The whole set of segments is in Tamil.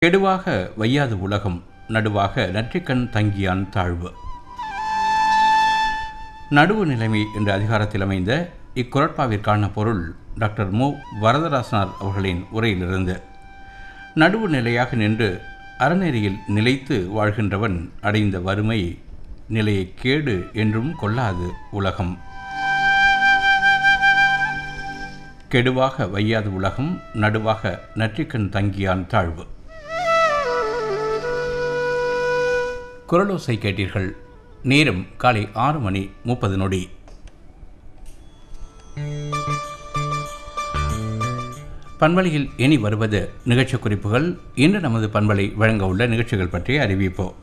கெடுவாக வையாது உலகம் நடுவாக நற்றிக்கண் தங்கியான் தாழ்வு நடுவு நிலைமை என்ற அதிகாரத்தில் அமைந்த இக்குரட்பாவிற்கான பொருள் டாக்டர் மு வரதராசனார் அவர்களின் உரையிலிருந்து நடுவு நிலையாக நின்று அறநெறியில் நிலைத்து வாழ்கின்றவன் அடைந்த வறுமை நிலையை கேடு என்றும் கொள்ளாது உலகம் கெடுவாக வையாது உலகம் நடுவாக நற்றிக்கண் தங்கியான் தாழ்வு குரலோசை கேட்டீர்கள் நேரம் காலை ஆறு மணி முப்பது நொடி பண்பலையில் இனி வருவது நிகழ்ச்சி குறிப்புகள் இன்று நமது பண்பலை வழங்க உள்ள நிகழ்ச்சிகள் பற்றி அறிவிப்போம்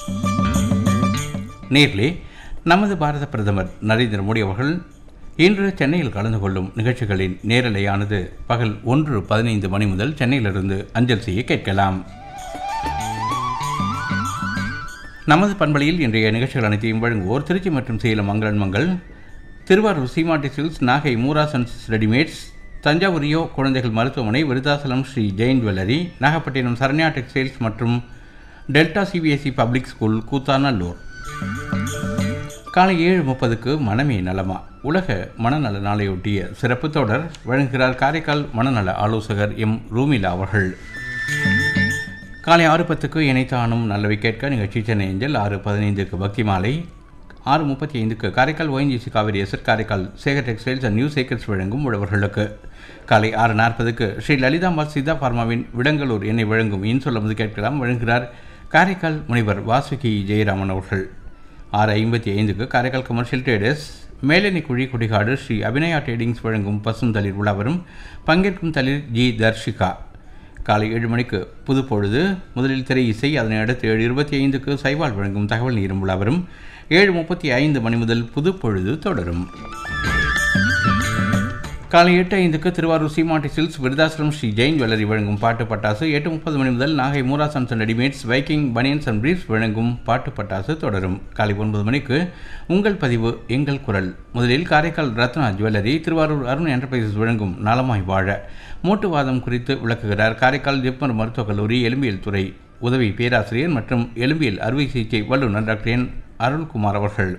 நேர்களே நமது பாரத பிரதமர் நரேந்திர மோடி அவர்கள் இன்று சென்னையில் கலந்து கொள்ளும் நிகழ்ச்சிகளின் நேரலையானது பகல் ஒன்று பதினைந்து மணி முதல் சென்னையிலிருந்து அஞ்சல் செய்ய கேட்கலாம் நமது பண்பலையில் இன்றைய நிகழ்ச்சிகள் அனைத்தையும் வழங்குவோர் திருச்சி மற்றும் சேலம் மங்களன் மங்கள் Tiruvarur Seematti silks Nagai Moorasons readymades Thanjavur Rio குழந்தைகள் மருத்துவமனை விருதாசலம் ஸ்ரீ ஜெயின் ஜுவல்லரி நாகப்பட்டினம் சரண்யா டெக்ஸ்டைல்ஸ் மற்றும் Delta CBSE public school Koothanallur காலை ஏழு முப்பதுக்கு மனமே நலமா உலக மனநல நாளையொட்டிய சிறப்பு தொடர் வழங்குகிறார் காரைக்கால் மனநல ஆலோசகர் எம் ரூமிலா அவர்கள் காலை ஆறு பத்துக்கு இணைத்தானும் நல்லவை கேட்க நிகழ்ச்சி சென்னை ஏஞ்சல் ஆறு பதினைந்துக்கு பக்தி மாலை ஆறு முப்பத்தி ஐந்துக்கு Karaikal ONGC Kaveri asset Karaikal Sekar textiles and new Sekars வழங்கும் உழவர்களுக்கு காலை ஆறு நாற்பதுக்கு ஸ்ரீ லலிதாம்பாள் சித்தா பார்மாவின் விடங்கலூர் என்னை வழங்கும் இன் சொல்லும்போது கேட்கலாம் வழங்குகிறார் காரைக்கால் முனைவர் வாசுகி ஜெயராமன் அவர்கள் ஆறு ஐம்பத்தி ஐந்துக்கு காரைக்கால் கமர்ஷியல் ட்ரேடர்ஸ் மேலணி குழி குடிகாடு ஸ்ரீ அபிநயா ட்ரேடிங்ஸ் வழங்கும் பசும் தளிர் உலாவரும் பங்கேற்கும் தளிர் ஜி தர்ஷிகா காலை ஏழு மணிக்கு புதுப்பொழுது முதலில் திரை இசை அதனை அடுத்து ஏழு இருபத்தி ஐந்துக்கு சைவால் வழங்கும் தகவல் நீரும் உலாவரும் ஏழு முப்பத்தி ஐந்து மணி முதல் புதுப்பொழுது தொடரும் காலை எட்டு ஐந்துக்கு திருவாரூர் சீமாட்டி சில்ஸ் விருதாசலம் ஸ்ரீ ஜெயின் ஜுவல்லரி வழங்கும் பாட்டு பட்டாசு எட்டு முப்பது மணி முதல் Nagai Moorasons and readymades Viking banians and briefs வழங்கும் பாட்டு பட்டாசு தொடரும் காலை ஒன்பது மணிக்கு உங்கள் பதிவு எங்கள் குரல் முதலில் காரைக்கால் ரத்னா ஜுவல்லரி திருவாரூர் அருண் என்டர்பிரைசஸ் வழங்கும் நலமாய் வாழ மூட்டுவாதம் குறித்து விளக்குகிறார் காரைக்கால் ஜிப்மர் மருத்துவக் கல்லூரி எலும்பியல் துறை உதவி பேராசிரியர் மற்றும் எலும்பியல் அறுவை சிகிச்சை வல்லுநர் டாக்டர் என் அருள்குமார் அவர்கள்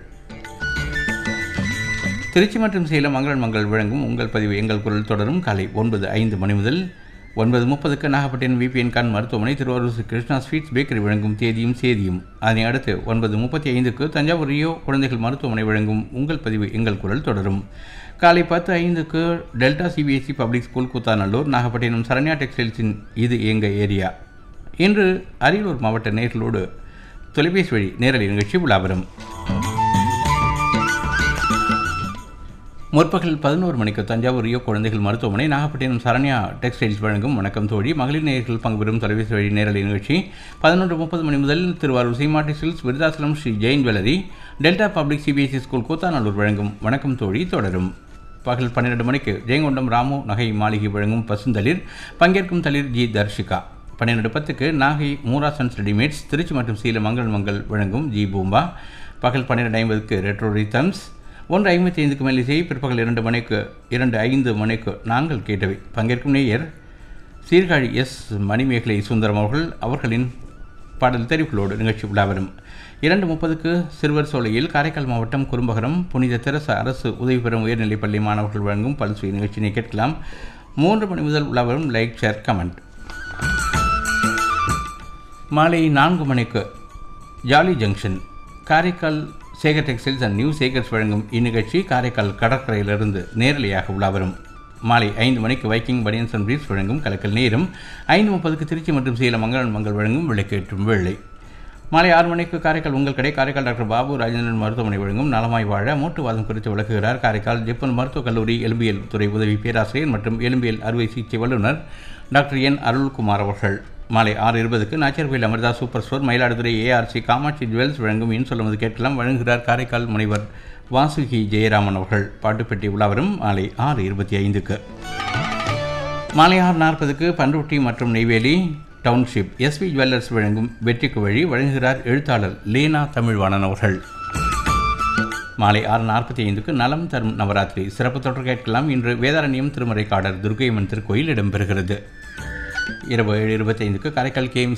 திருச்சி மற்றும் சேலம் மங்களன் மங்கள் வழங்கும் உங்கள் பதிவு எங்கள் குரல் தொடரும் காலை ஒன்பது ஐந்து மணி முதல் ஒன்பது முப்பதுக்கு நாகப்பட்டினம் விபிஎன் கான் மருத்துவமனை திருவாரூர் ஸ்ரீ கிருஷ்ணா ஸ்வீட்ஸ் பேக்கரி வழங்கும் தேதியும் சேதியும் அதனை அடுத்து ஒன்பது முப்பத்தி ஐந்துக்கு தஞ்சாவூர் ரியோ குழந்தைகள் மருத்துவமனை வழங்கும் உங்கள் பதிவு எங்கள் குரல் தொடரும் காலை பத்து ஐந்துக்கு Delta CBSE public school Koothanallur Nagapattinam Saranya டெக்ஸ்டைல்ஸின் இது எங்கள் ஏரியா இன்று அரியலூர் மாவட்ட நேர்களோடு தொலைபேசி வழி நேரலை நிகழ்ச்சி விழாவரும் முற்பகல் பதினோரு மணிக்கு தஞ்சாவூர் ரியோ குழந்தைகள் மருத்துவமனை நாகப்பட்டினம் சரண்யா டெக்ஸ்டைல்ஸ் வழங்கும் வணக்கம் தோழி மகளிர் நேயர்கள் பங்கு பெறும் தொலைபேசி வழி நேரலை நிகழ்ச்சி பதினொன்று முப்பது மணி முதல் Tiruvarur Seematti silks Virudhachalam Sri Jain jewellery Delta public CBSE school Koothanallur வழங்கும் வணக்கம் தோழி தொடரும் பகல் பன்னிரெண்டு மணிக்கு ஜெயங்கொண்டம் ராமு நகை மாளிகை வழங்கும் பசுந்தளிர் பங்கேற்கும் தளிர் ஜி தர்ஷிகா பன்னிரெண்டு பத்துக்கு நாகை மூராசன்ஸ் ரெடிமேட்ஸ் திருச்சி மற்றும் சீல மங்கள் மங்கள் வழங்கும் ஜி பூம்பா பகல் பன்னிரெண்டு ஐம்பதுக்கு ரெட்ரோ ரித்தம்ஸ் ஒன்று ஐம்பத்தி ஐந்துக்கு மேல் இசை பிற்பகல் இரண்டு மணிக்கு இரண்டு ஐந்து மணிக்கு நாங்கள் கேட்டவை பங்கேற்கும் நேயர் சீர்காழி எஸ் மணிமேகலை சுந்தரம் அவர்கள் அவர்களின் பாடல் தெரிவுகளோடு நிகழ்ச்சி விழாவரும் இரண்டு முப்பதுக்கு சிறுவர் சோலையில் காரைக்கால் மாவட்டம் குறும்பகரம் புனித தெரச அரசு உதவி பெறும் உயர்நிலைப்பள்ளி மாணவர்கள் வழங்கும் பல்சுவை நிகழ்ச்சியினை கேட்கலாம் மூன்று மணி முதல் விழாவரும் லைக் ஷேர் கமெண்ட் மாலை நான்கு மணிக்கு jolly junction Karaikal Sekar textiles and new Sekars வழங்கும் இந்நிகழ்ச்சி காரைக்கால் கடற்கரையிலிருந்து நேரலையாக உலாவரும் மாலை ஐந்து மணிக்கு வைக்கிங் பனியன்ஸ் அண்ட் பிரீஃப்ஸ் வழங்கும் கலக்கல் நேரம் ஐந்து முப்பதுக்கு திருச்சி மற்றும் சேலம் மங்களன் மங்கள் வழங்கும் விளக்கேற்றும் வேளை மாலை ஆறு மணிக்கு காரைக்கால் உங்கள் கடை காரைக்கால் டாக்டர் பாபு ராஜேந்திரன் மருத்துவமனை வழங்கும் நலமாய் வாழ மூட்டுவாதம் குறித்து விளக்குகிறார் காரைக்கால் ஜிப்பன் மருத்துவக் கல்லூரி எலும்பியல் துறை உதவி பேராசிரியர் மற்றும் எலும்பியல் அறுவை சிகிச்சை வல்லுநர் டாக்டர் என் அருள்குமார் அவர்கள் மாலை ஆறு இருபதுக்கு Nacharkoil Amirtha super store Mayiladuthurai ARC Kamatchi jewels வழங்கும் இன் சொல்லுவது கேட்கலாம் வழங்குகிறார் காரைக்கால் முனைவர் வாசுகி ஜெயராமன் அவர்கள் பாட்டுப்பெட்டி உலாவரும் மாலை ஆறு இருபத்தி ஐந்துக்கு மாலை ஆறு நாற்பதுக்கு பன்ருட்டி மற்றும் நெய்வேலி டவுன்ஷிப் எஸ்வி ஜுவல்லர்ஸ் வழங்கும் வெற்றிக்கு வழி வழங்குகிறார் எழுத்தாளர் லீனா தமிழ்வாணன் அவர்கள் மாலை ஆறு நாற்பத்தி ஐந்துக்கு நலம் தரும் நவராத்திரி சிறப்பு தொடர் கேட்கலாம் இன்று வேதாரண்யம் திருமறைக்காடர் துர்கையம்மன் திருக்கோயில் இடம்பெறுகிறது இரவு ஏழு இருபத்தைந்துக்கு காரைக்கால் கேஎம்